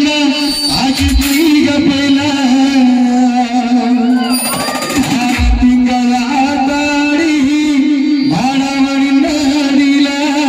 ಲಗ್ನ ಆಗಿದ್ದು ಈಗ ಪೈಲ ಆರ ತಿಂಗಳ ತಾಡಿ ಮಾಡವರಿ ನಾಡಿಲ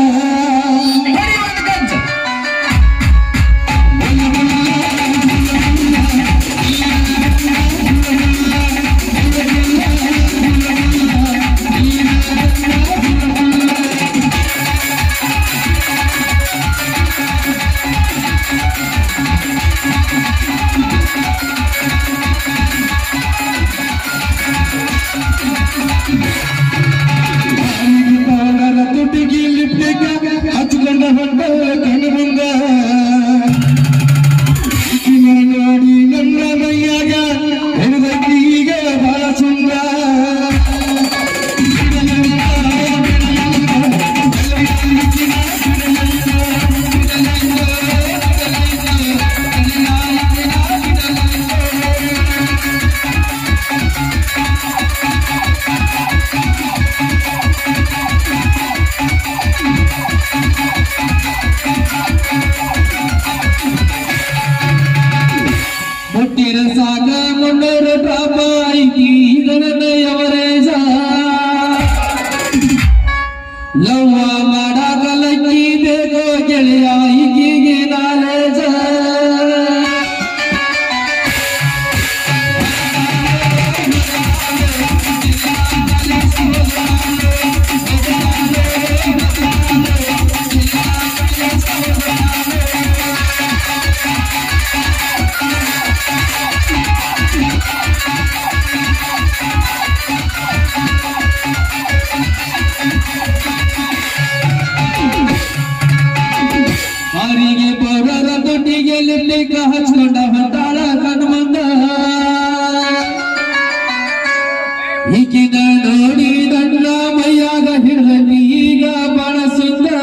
ಪಾಡರ ತುಟಿಗೆ ಲಿಪ್ಟಿಕ ಹಚ್ಕೊಂಡ ಹೊಂಟ ಕಣ್ಣು ಮುಂದ ಈಕಿನ ನೋಡಿ ನನ್ನ ಮೈಯಾಗ ಹಿಡಿದೈತಿ ಈಗ ಬಹಳ ಸುಂದ ಮುಟ್ಟಿರ ಸಾಕ ಮುಂಡರ ಡ್ರಾಪ ಐತಿ ಇದನ್ನ ಯವರೇಜ ಲವ್ವ ಮಾಡಾಕ ಲಕ್ಕಿ ಬೇಕೋ ಗೆಳೆಯ ಈಗಿಗೆ ನಾಲೇಜ ಅವರಿಗೆ ಪೌರರ ತೊಟ್ಟಿಗೆ ಲಿಪ್ಲಿಕ ಹಚ್ಕೊಂಡ ಹೊಂಟಾಳ ಕಣ್ಣು ಮುಂದ ಈಗಿನ ನೋಡಿ ನನ್ನ ಮೈಯಾಗ ಹಿಡ್ದನಿ ಈಗ ಬಹಳ ಸುಂದರ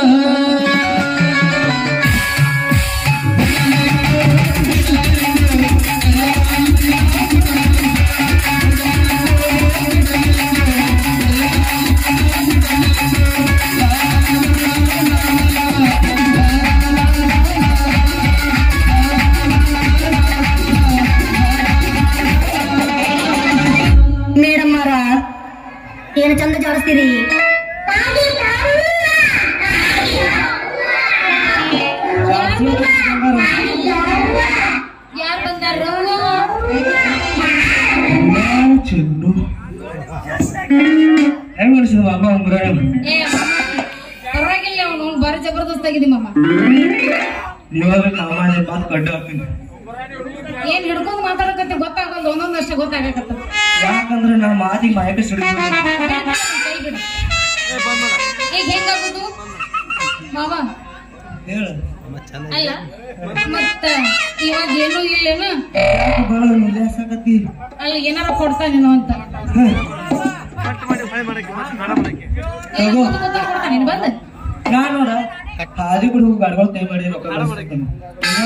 ಮೇಡಮ್ ಅವರ ಏನು ಚಂದ ಜೋಡಿಸ್ತೀರಿ ಯಾರು ಬಂದಾರು ಚೆಂಡು ಹೆಂಗ್ ಅನಿಸಿದ ಅಮ್ಮ ಉಂಗ್ರ ಏ ಪರವಾಗಿಲ್ಲ ಅವನು ಬಾರಿ ಜಬರ್ದಸ್ತ್ ಆಗಿದೆ ಮಾಮ ಇವಾಗ ಕಾಮಾನೆ ಮಾತು ಕಡ್ಡು ಹಾಕ್ತೀನಿ ಏನ್ ಹಿಡ್ಕೊಂಡ್ ಮಾತಾಡಕತ್ತೆ ಗೊತ್ತಾಗಲ್ಲ ಒಂದೊಂದ್ ಅಷ್ಟೇ ಗೊತ್ತಾಗಕತ್ತ ಯಾಕಂದ್ರೆ ನಮ್ಮ ಮಾತಿಗೆ ಮಾಯಕ ಸಿಡಿದ ಕೈ ಬಿಡು ಈಗ ಹೆಂಗಾಗುದು ಮಾವ ಹೇಳು ಅಲ್ಲ ಮತ್ತ ಇವಾಗ ಏನು ಇಲ್ಲೇನು ಯಾಕೆ ಬಹಳ ನಿಲ್ಲಾಸಕತ್ತಿ ಅಲ್ಲ ಏನಾರ ಕೊಡ್ತಾನೇನೋ ಅಂತ ಏನ್ ಗೊತ್ತ ಗೊತ್ತ ಕೊಡ್ತಾನೇನು ಬಂದ ನಾನು ನೋಡ ಹಾದಿ ಬಿಡು ಗಾಡ್ಗಳು ಕೈ ಮಾಡಿ ರೊಕ್ಕ ಗಳಿಸ್ತೀನಿ